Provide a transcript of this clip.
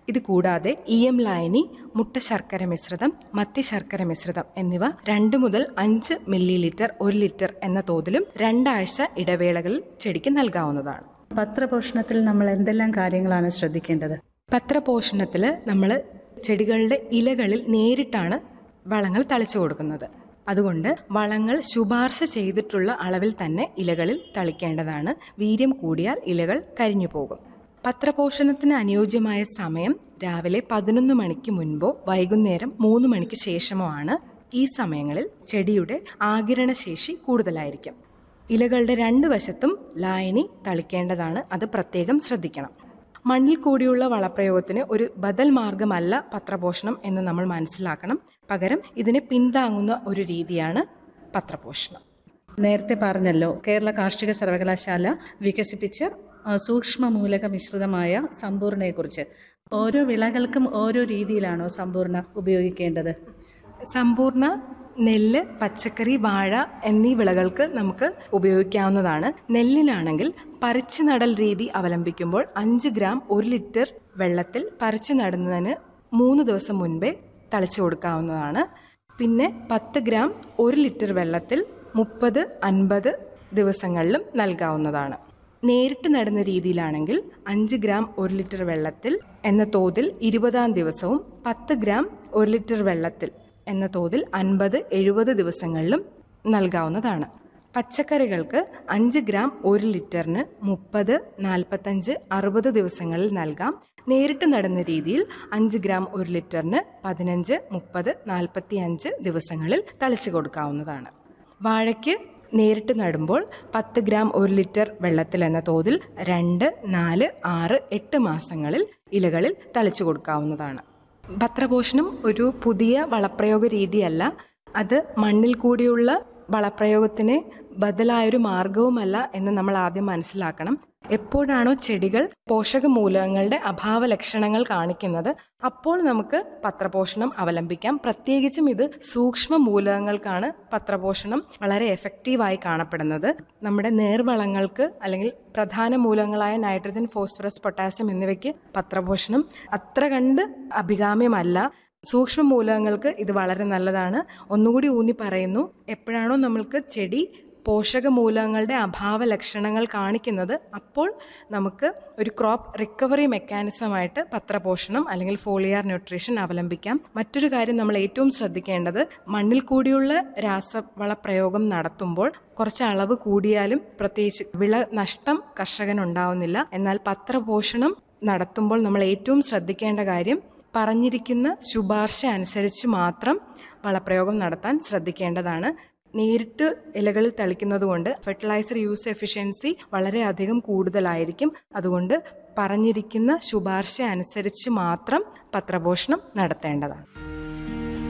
ഇത് കൂടാതെ E M ലായനി മുട്ട ശർക്കര മിശ്രിതം മത്തി ശർക്കര മിശ്രിതം എന്നിവ രണ്ട് മുതൽ അഞ്ച് മില്ലി ലിറ്റർ ഒരു ലിറ്റർ എന്ന തോതിലും രണ്ടാഴ്ച ഇടവേളകളിൽ ചെടിക്ക് നൽകാവുന്നതാണ് പത്രപോഷണത്തിൽ നമ്മൾ എന്തെല്ലാം കാര്യങ്ങളാണ് ശ്രദ്ധിക്കേണ്ടത് പത്രപോഷണത്തിൽ നമ്മൾ ചെടികളുടെ ഇലകളിൽ നേരിട്ടാണ് വളങ്ങൾ തളിച്ചു കൊടുക്കുന്നത് അതുകൊണ്ട് വളങ്ങൾ ശുപാർശ ചെയ്തിട്ടുള്ള അളവിൽ തന്നെ ഇലകളിൽ തളിക്കേണ്ടതാണ് വീര്യം കൂടിയാൽ ഇലകൾ കരിഞ്ഞു പോകും പത്രപോഷണത്തിന് അനുയോജ്യമായ സമയം രാവിലെ പതിനൊന്ന് മണിക്ക് മുൻപോ വൈകുന്നേരം മൂന്ന് മണിക്ക് ശേഷമോ ആണ് ഈ സമയങ്ങളിൽ ചെടിയുടെ ആകിരണശേഷി കൂടുതലായിരിക്കും ഇലകളുടെ രണ്ട് വശത്തും ലായനി തളിക്കേണ്ടതാണ് അത് പ്രത്യേകം ശ്രദ്ധിക്കണം മണ്ണിൽ കൂടിയുള്ള വളപ്രയോഗത്തിന് ഒരു ബദൽ മാർഗമല്ല പത്രപോഷണം എന്ന് നമ്മൾ മനസ്സിലാക്കണം പകരം ഇതിനെ പിന്താങ്ങുന്ന ഒരു രീതിയാണ് പത്രപോഷണം നേരത്തെ പറഞ്ഞല്ലോ കേരള കാർഷിക സർവകലാശാല വികസിപ്പിച്ച ആ, സൂക്ഷ്മ മൂലക മിശ്രിതമായ സമ്പൂർണ്ണയെക്കുറിച്ച് ഓരോ വിളകൾക്കും ഓരോ രീതിയിലാണോ സമ്പൂർണ്ണ ഉപയോഗിക്കേണ്ടത് സമ്പൂർണ്ണ നെല്ല് പച്ചക്കറി വാഴ എന്നീ വിളകൾക്ക് നമുക്ക് ഉപയോഗിക്കാവുന്നതാണ് നെല്ലിനാണെങ്കിൽ പറിച്ചു നടൽ രീതി അവലംബിക്കുമ്പോൾ അഞ്ച് ഗ്രാം ഒരു ലിറ്റർ വെള്ളത്തിൽ പറിച്ചു നടുന്നതിന് മൂന്ന് ദിവസം മുൻപേ തളിച്ചു കൊടുക്കാവുന്നതാണ് പിന്നെ പത്ത് ഗ്രാം ഒരു ലിറ്റർ വെള്ളത്തിൽ മുപ്പത് അൻപത് ദിവസങ്ങളിലും നൽകാവുന്നതാണ് നേരിട്ട് നടുന്ന രീതിയിലാണെങ്കിൽ അഞ്ച് ഗ്രാം ഒരു ലിറ്റർ വെള്ളത്തിൽ എന്ന തോതിൽ ഇരുപതാം ദിവസവും പത്ത് ഗ്രാം ഒരു ലിറ്റർ വെള്ളത്തിൽ എന്ന തോതിൽ അൻപത് എഴുപത് ദിവസങ്ങളിലും നൽകാവുന്നതാണ് പച്ചക്കറികൾക്ക് അഞ്ച് ഗ്രാം ഒരു ലിറ്ററിന് മുപ്പത് നാൽപ്പത്തഞ്ച് അറുപത് ദിവസങ്ങളിൽ നൽകാം നേരിട്ട് നടുന്ന രീതിയിൽ അഞ്ച് ഗ്രാം ഒരു ലിറ്ററിന് പതിനഞ്ച് മുപ്പത് നാൽപ്പത്തി അഞ്ച് ദിവസങ്ങളിൽ തളിച്ചു കൊടുക്കാവുന്നതാണ് വാഴയ്ക്ക് നേരിട്ട് നടുമ്പോൾ പത്ത് ഗ്രാം ഒരു ലിറ്റർ വെള്ളത്തിൽ എന്ന തോതിൽ രണ്ട് നാല് ആറ് എട്ട് മാസങ്ങളിൽ ഇലകളിൽ തളിച്ചു കൊടുക്കാവുന്നതാണ് പത്രപോഷണം ഒരു പുതിയ വളപ്രയോഗ രീതിയല്ല അത് മണ്ണിൽ കൂടിയുള്ള വളപ്രയോഗത്തിന് ബദലായൊരു മാർഗവുമല്ല എന്ന് നമ്മൾ ആദ്യം മനസ്സിലാക്കണം എപ്പോഴാണോ ചെടികൾ പോഷക മൂലകങ്ങളുടെ അഭാവ ലക്ഷണങ്ങൾ കാണിക്കുന്നത് അപ്പോൾ നമുക്ക് പത്രപോഷണം അവലംബിക്കാം പ്രത്യേകിച്ചും ഇത് സൂക്ഷ്മ മൂലകങ്ങൾക്കാണ് പത്രപോഷണം വളരെ എഫക്റ്റീവായി കാണപ്പെടുന്നത് നമ്മുടെ നേർവളങ്ങൾക്ക് അല്ലെങ്കിൽ പ്രധാന മൂലകങ്ങളായ നൈട്രജൻ ഫോസ്ഫറസ് പൊട്ടാസ്യം എന്നിവയ്ക്ക് പത്രപോഷണം അത്ര കണ്ട് അഭികാമ്യമല്ല സൂക്ഷ്മ മൂലകങ്ങൾക്ക് ഇത് വളരെ നല്ലതാണ് ഒന്നുകൂടി ഊന്നി പറയുന്നു എപ്പോഴാണോ നമ്മൾക്ക് ചെടി പോഷക മൂലകങ്ങളുടെ അഭാവ ലക്ഷണങ്ങൾ കാണിക്കുന്നത് അപ്പോൾ നമുക്ക് ഒരു ക്രോപ്പ് റിക്കവറി മെക്കാനിസമായിട്ട് പത്രപോഷണം അല്ലെങ്കിൽ ഫോളിയാർ ന്യൂട്രീഷൻ അവലംബിക്കാം മറ്റൊരു കാര്യം നമ്മൾ ഏറ്റവും ശ്രദ്ധിക്കേണ്ടത് മണ്ണിൽ കൂടിയുള്ള രാസവള പ്രയോഗം നടത്തുമ്പോൾ കുറച്ച് അളവ് കൂടിയാലും പ്രത്യേകിച്ച് വിള നഷ്ടം കർഷകനുണ്ടാവുന്നില്ല എന്നാൽ പത്രപോഷണം നടത്തുമ്പോൾ നമ്മൾ ഏറ്റവും ശ്രദ്ധിക്കേണ്ട കാര്യം പറഞ്ഞിരിക്കുന്ന ശുപാർശ അനുസരിച്ച് മാത്രം വളപ്രയോഗം നടത്താൻ ശ്രദ്ധിക്കേണ്ടതാണ് നേരിട്ട് ഇലകളിൽ തളിക്കുന്നത് കൊണ്ട് ഫെർട്ടിലൈസർ യൂസ് എഫിഷ്യൻസി വളരെയധികം കൂടുതലായിരിക്കും അതുകൊണ്ട് പറഞ്ഞിരിക്കുന്ന ശുപാർശ അനുസരിച്ച് മാത്രം പത്രപോഷണം നടത്തേണ്ടതാണ്